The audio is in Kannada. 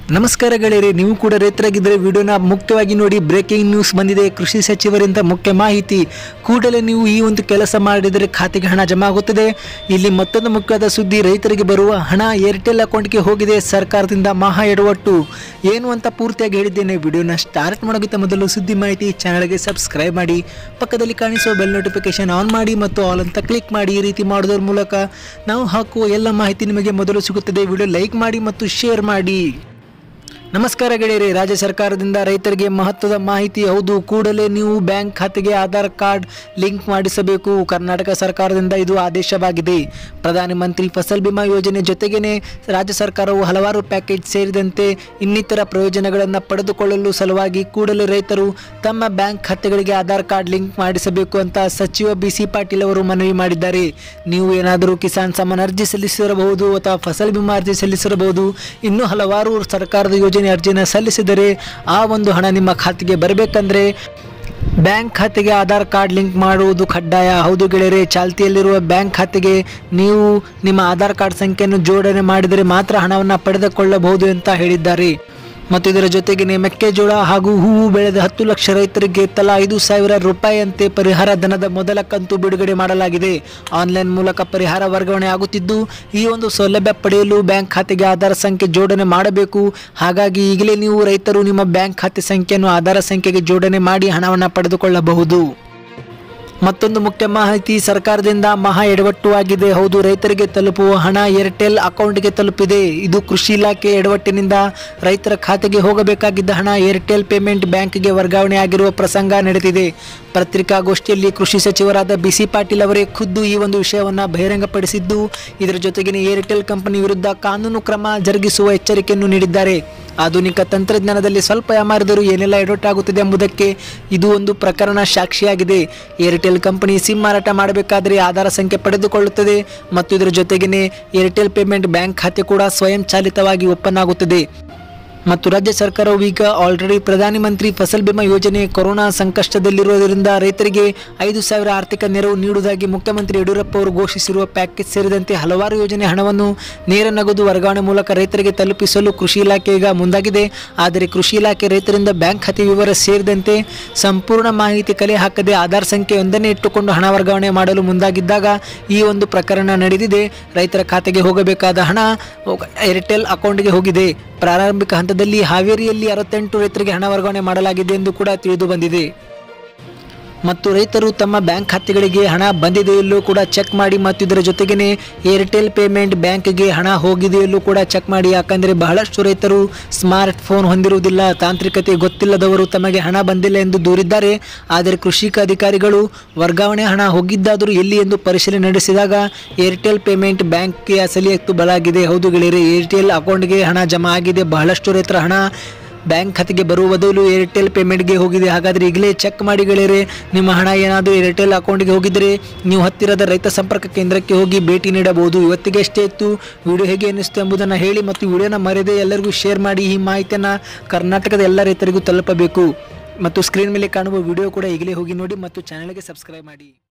ನಮಸ್ಕಾರ ಗೆಳೆಯರೆ ನೀವು ಕೂಡ ರೈತರಾಗಿದ್ದರೆ ವಿಡಿಯೋನ ಮುಖ್ಯವಾಗಿ ನೋಡಿ ಬ್ರೇಕಿಂಗ್ ನ್ಯೂಸ್ ಬಂದಿದೆ ಕೃಷಿ ಸಚಿವರಿಂದ ಮುಖ್ಯ ಮಾಹಿತಿ ಕೂಡಲೇ ನೀವು ಈ ಒಂದು ಕೆಲಸ ಮಾಡಿದರೆ ಖಾತೆಗೆ ಹಣ ಜಮಾ ಆಗುತ್ತದೆ ಇಲ್ಲಿ ಮತ್ತೊಂದು ಮುಖ್ಯವಾದ ಸುದ್ದಿ ರೈತರಿಗೆ ಬರುವ ಹಣ ಏರ್ಟೆಲ್ ಅಕೌಂಟ್ಗೆ ಹೋಗಿದೆ ಸರ್ಕಾರದಿಂದ ಮಹಾ ಎಡವಟ್ಟು ಏನು ಅಂತ ಪೂರ್ತಿಯಾಗಿ ಹೇಳಿದ್ದೇನೆ ವಿಡಿಯೋನ ಸ್ಟಾರ್ಟ್ ಮಾಡೋಕ್ಕಿಂತ ಮೊದಲು ಸುದ್ದಿ ಮಾಹಿತಿ ಚಾನಲ್ಗೆ ಸಬ್ಸ್ಕ್ರೈಬ್ ಮಾಡಿ ಪಕ್ಕದಲ್ಲಿ ಕಾಣಿಸುವ ಬೆಲ್ ನೋಟಿಫಿಕೇಶನ್ ಆನ್ ಮಾಡಿ ಮತ್ತು ಆಲ್ ಅಂತ ಕ್ಲಿಕ್ ಮಾಡಿ ಈ ರೀತಿ ಮಾಡೋದ್ರ ಮೂಲಕ ನಾವು ಹಾಕುವ ಎಲ್ಲ ಮಾಹಿತಿ ನಿಮಗೆ ಮೊದಲು ಸಿಗುತ್ತದೆ ವಿಡಿಯೋ ಲೈಕ್ ಮಾಡಿ ಮತ್ತು ಶೇರ್ ಮಾಡಿ ನಮಸ್ಕಾರ ಗೆಳೆಯರೆ ರಾಜ್ಯ ಸರ್ಕಾರದಿಂದ ರೈತರಿಗೆ ಮಹತ್ವದ ಮಾಹಿತಿ ಹೌದು ಕೂಡಲೇ ನೀವು ಬ್ಯಾಂಕ್ ಖಾತೆಗೆ ಆಧಾರ್ ಕಾರ್ಡ್ ಲಿಂಕ್ ಮಾಡಿಸಬೇಕು ಕರ್ನಾಟಕ ಸರ್ಕಾರದಿಂದ ಇದು ಆದೇಶವಾಗಿದೆ ಪ್ರಧಾನಿ ಮಂತ್ರಿ ಫಸಲ್ ಬಿಮಾ ಯೋಜನೆ ಜೊತೆಗೇನೆ ರಾಜ್ಯ ಸರ್ಕಾರವು ಹಲವಾರು ಪ್ಯಾಕೇಜ್ ಸೇರಿದಂತೆ ಇನ್ನಿತರ ಪ್ರಯೋಜನಗಳನ್ನು ಪಡೆದುಕೊಳ್ಳಲು ಸಲುವಾಗಿ ಕೂಡಲೇ ರೈತರು ತಮ್ಮ ಬ್ಯಾಂಕ್ ಖಾತೆಗಳಿಗೆ ಆಧಾರ್ ಕಾರ್ಡ್ ಲಿಂಕ್ ಮಾಡಿಸಬೇಕು ಅಂತ ಸಚಿವ ಬಿ ಸಿ ಪಾಟೀಲ್ ಅವರು ಮನವಿ ಮಾಡಿದ್ದಾರೆ ನೀವು ಏನಾದರೂ ಕಿಸಾನ್ ಸಮ್ಮಾನ್ ಅರ್ಜಿ ಸಲ್ಲಿಸಿರಬಹುದು ಅಥವಾ ಫಸಲ್ ಬಿಮಾ ಅರ್ಜಿ ಸಲ್ಲಿಸಿರಬಹುದು ಇನ್ನೂ ಹಲವಾರು ಸರ್ಕಾರದ ಯೋಜನೆ ಅರ್ಜಿಯನ್ನು ಸಲ್ಲಿಸಿದರೆ ಆ ಒಂದು ಹಣ ನಿಮ್ಮ ಖಾತೆಗೆ ಬರಬೇಕಂದ್ರೆ ಬ್ಯಾಂಕ್ ಖಾತೆಗೆ ಆಧಾರ್ ಕಾರ್ಡ್ ಲಿಂಕ್ ಮಾಡುವುದು ಕಡ್ಡಾಯ ಹೌದು ಗೆಳೆಯರೆ ಚಾಲ್ತಿಯಲ್ಲಿರುವ ಬ್ಯಾಂಕ್ ಖಾತೆಗೆ ನೀವು ನಿಮ್ಮ ಆಧಾರ್ ಕಾರ್ಡ್ ಸಂಖ್ಯೆಯನ್ನು ಜೋಡಣೆ ಮಾಡಿದರೆ ಮಾತ್ರ ಹಣವನ್ನು ಪಡೆದುಕೊಳ್ಳಬಹುದು ಅಂತ ಹೇಳಿದ್ದಾರೆ ಮತ್ತು ಇದರ ಜೊತೆಗೆ ಮೆಕ್ಕೆಜೋಳ ಹಾಗೂ ಹೂವು ಬೆಳೆದ ಹತ್ತು ಲಕ್ಷ ರೈತರಿಗೆ ತಲಾ ಐದು ಸಾವಿರ ರೂಪಾಯಿಯಂತೆ ಪರಿಹಾರ ಧನದ ಮೊದಲ ಕಂತು ಬಿಡುಗಡೆ ಮಾಡಲಾಗಿದೆ ಆನ್ಲೈನ್ ಮೂಲಕ ಪರಿಹಾರ ವರ್ಗಾವಣೆ ಆಗುತ್ತಿದ್ದು ಈ ಒಂದು ಸೌಲಭ್ಯ ಪಡೆಯಲು ಬ್ಯಾಂಕ್ ಖಾತೆಗೆ ಆಧಾರ್ ಸಂಖ್ಯೆ ಜೋಡಣೆ ಮಾಡಬೇಕು ಹಾಗಾಗಿ ಈಗಲೇ ನೀವು ರೈತರು ನಿಮ್ಮ ಬ್ಯಾಂಕ್ ಖಾತೆ ಸಂಖ್ಯೆಯನ್ನು ಆಧಾರ ಸಂಖ್ಯೆಗೆ ಜೋಡಣೆ ಮಾಡಿ ಹಣವನ್ನು ಪಡೆದುಕೊಳ್ಳಬಹುದು ಮತ್ತೊಂದು ಮುಖ್ಯ ಮಾಹಿತಿ ಸರ್ಕಾರದಿಂದ ಮಹಾ ಎಡವಟ್ಟು ಆಗಿದೆ ಹೌದು ರೈತರಿಗೆ ತಲುಪುವ ಹಣ ಏರ್ಟೆಲ್ ಅಕೌಂಟ್ಗೆ ತಲುಪಿದೆ ಇದು ಕೃಷಿ ಇಲಾಖೆ ಎಡವಟ್ಟಿನಿಂದ ರೈತರ ಖಾತೆಗೆ ಹೋಗಬೇಕಾಗಿದ್ದ ಹಣ ಏರ್ಟೆಲ್ ಪೇಮೆಂಟ್ ಬ್ಯಾಂಕ್ಗೆ ವರ್ಗಾವಣೆ ಆಗಿರುವ ಪ್ರಸಂಗ ನಡೆದಿದೆ ಪತ್ರಿಕಾಗೋಷ್ಠಿಯಲ್ಲಿ ಕೃಷಿ ಸಚಿವರಾದ ಬಿ ಸಿ ಪಾಟೀಲ್ ಅವರೇ ಖುದ್ದು ಈ ಒಂದು ವಿಷಯವನ್ನು ಬಹಿರಂಗಪಡಿಸಿದ್ದು ಇದರ ಜೊತೆಗಿನ ಏರ್ಟೆಲ್ ಕಂಪನಿ ವಿರುದ್ಧ ಕಾನೂನು ಕ್ರಮ ಜರುಗಿಸುವ ಎಚ್ಚರಿಕೆಯನ್ನು ನೀಡಿದ್ದಾರೆ ಆಧುನಿಕ ತಂತ್ರಜ್ಞಾನದಲ್ಲಿ ಸ್ವಲ್ಪ ಯಾಮಾರಿದರೂ ಏನೆಲ್ಲ ಎಡವಟ್ಟಾಗುತ್ತದೆ ಎಂಬುದಕ್ಕೆ ಇದು ಒಂದು ಪ್ರಕರಣ ಸಾಕ್ಷಿಯಾಗಿದೆ ಏರ್ಟೆಲ್ ಕಂಪನಿ ಸಿಮ್ ಮಾರಾಟ ಮಾಡಬೇಕಾದರೆ ಆಧಾರ ಸಂಖ್ಯೆ ಪಡೆದುಕೊಳ್ಳುತ್ತದೆ ಮತ್ತು ಇದರ ಜೊತೆಗೇನೆ ಏರ್ಟೆಲ್ ಪೇಮೆಂಟ್ ಬ್ಯಾಂಕ್ ಖಾತೆ ಕೂಡ ಸ್ವಯಂ ಚಾಲಿತವಾಗಿ ಓಪನ್ ಆಗುತ್ತದೆ ಮತ್ತು ರಾಜ್ಯ ಸರ್ಕಾರವು ಈಗ ಆಲ್ರೆಡಿ ಪ್ರಧಾನಿ ಮಂತ್ರಿ ಫಸಲ್ ಬಿಮಾ ಯೋಜನೆ ಕೊರೋನಾ ಸಂಕಷ್ಟದಲ್ಲಿರುವುದರಿಂದ ರೈತರಿಗೆ ಐದು ಸಾವಿರ ಆರ್ಥಿಕ ನೆರವು ನೀಡುವುದಾಗಿ ಮುಖ್ಯಮಂತ್ರಿ ಯಡಿಯೂರಪ್ಪ ಅವರು ಘೋಷಿಸಿರುವ ಪ್ಯಾಕೇಜ್ ಸೇರಿದಂತೆ ಹಲವಾರು ಯೋಜನೆ ಹಣವನ್ನು ನೇರ ನಗದು ವರ್ಗಾವಣೆ ಮೂಲಕ ರೈತರಿಗೆ ತಲುಪಿಸಲು ಕೃಷಿ ಇಲಾಖೆ ಈಗ ಮುಂದಾಗಿದೆ ಆದರೆ ಕೃಷಿ ಇಲಾಖೆ ರೈತರಿಂದ ಬ್ಯಾಂಕ್ ಖಾತೆ ವಿವರ ಸೇರಿದಂತೆ ಸಂಪೂರ್ಣ ಮಾಹಿತಿ ಕಲೆ ಹಾಕದೆ ಆಧಾರ್ ಸಂಖ್ಯೆಯೊಂದನ್ನೇ ಇಟ್ಟುಕೊಂಡು ಹಣ ವರ್ಗಾವಣೆ ಮಾಡಲು ಮುಂದಾಗಿದ್ದಾಗ ಈ ಒಂದು ಪ್ರಕರಣ ನಡೆದಿದೆ ರೈತರ ಖಾತೆಗೆ ಹೋಗಬೇಕಾದ ಹಣ ಏರ್ಟೆಲ್ ಅಕೌಂಟ್ಗೆ ಹೋಗಿದೆ ಪ್ರಾರಂಭಿಕ ಹಂತದಲ್ಲಿ ಹಾವೇರಿಯಲ್ಲಿ ಅರವತ್ತೆಂಟು ರೈತರಿಗೆ ಹಣ ವರ್ಗಾವಣೆ ಮಾಡಲಾಗಿದೆ ಎಂದು ಕೂಡ ತಿಳಿದು ಬಂದಿದೆ ಮತ್ತು ರೈತರು ತಮ್ಮ ಬ್ಯಾಂಕ್ ಖಾತೆಗಳಿಗೆ ಹಣ ಬಂದಿದೆಯಲ್ಲೂ ಕೂಡ ಚೆಕ್ ಮಾಡಿ ಮತ್ತು ಇದರ ಜೊತೆಗೇನೆ ಏರ್ಟೆಲ್ ಪೇಮೆಂಟ್ ಬ್ಯಾಂಕ್ಗೆ ಹಣ ಹೋಗಿದೆಯಲ್ಲೂ ಕೂಡ ಚೆಕ್ ಮಾಡಿ ಯಾಕಂದರೆ ಬಹಳಷ್ಟು ರೈತರು ಸ್ಮಾರ್ಟ್ ಫೋನ್ ಹೊಂದಿರುವುದಿಲ್ಲ ತಾಂತ್ರಿಕತೆ ಗೊತ್ತಿಲ್ಲದವರು ತಮಗೆ ಹಣ ಬಂದಿಲ್ಲ ಎಂದು ದೂರಿದ್ದಾರೆ ಆದರೆ ಕೃಷಿಕ ಅಧಿಕಾರಿಗಳು ವರ್ಗಾವಣೆ ಹಣ ಹೋಗಿದ್ದಾದರೂ ಎಲ್ಲಿ ಎಂದು ಪರಿಶೀಲನೆ ನಡೆಸಿದಾಗ ಏರ್ಟೆಲ್ ಪೇಮೆಂಟ್ ಬ್ಯಾಂಕ್ಗೆ ಅಸಲಿ ಎತ್ತು ಬಲಾಗಿದೆ ಹೌದು ಗೆಳೆಯರೆ ಏರ್ಟೆಲ್ ಅಕೌಂಟ್ಗೆ ಹಣ ಜಮಾ ಆಗಿದೆ ಬಹಳಷ್ಟು ರೈತರ ಹಣ ಬ್ಯಾಂಕ್ ಖಾತೆಗೆ ಬರುವ ಬದಲು ಏರ್ಟೆಲ್ ಪೇಮೆಂಟ್ಗೆ ಹೋಗಿದೆ ಹಾಗಾದರೆ ಈಗಲೇ ಚೆಕ್ ಮಾಡಿ ಗೆಳೆಯರೆ ನಿಮ್ಮ ಹಣ ಏನಾದರೂ ಏರ್ಟೆಲ್ ಅಕೌಂಟ್ಗೆ ಹೋಗಿದ್ದರೆ ನೀವು ಹತ್ತಿರದ ರೈತ ಸಂಪರ್ಕ ಕೇಂದ್ರಕ್ಕೆ ಹೋಗಿ ಭೇಟಿ ನೀಡಬಹುದು ಇವತ್ತಿಗೆ ಎಷ್ಟೇ ಇತ್ತು ವಿಡಿಯೋ ಹೇಗೆ ಅನ್ನಿಸ್ತು ಎಂಬುದನ್ನು ಹೇಳಿ ಮತ್ತು ವಿಡಿಯೋನ ಮರೆಯದೆ ಎಲ್ಲರಿಗೂ ಶೇರ್ ಮಾಡಿ ಈ ಮಾಹಿತಿಯನ್ನು ಕರ್ನಾಟಕದ ಎಲ್ಲ ರೈತರಿಗೂ ತಲುಪಬೇಕು ಮತ್ತು ಸ್ಕ್ರೀನ್ ಮೇಲೆ ಕಾಣುವ ವಿಡಿಯೋ ಕೂಡ ಈಗಲೇ ಹೋಗಿ ನೋಡಿ ಮತ್ತು ಚಾನಲ್ಗೆ ಸಬ್ಸ್ಕ್ರೈಬ್ ಮಾಡಿ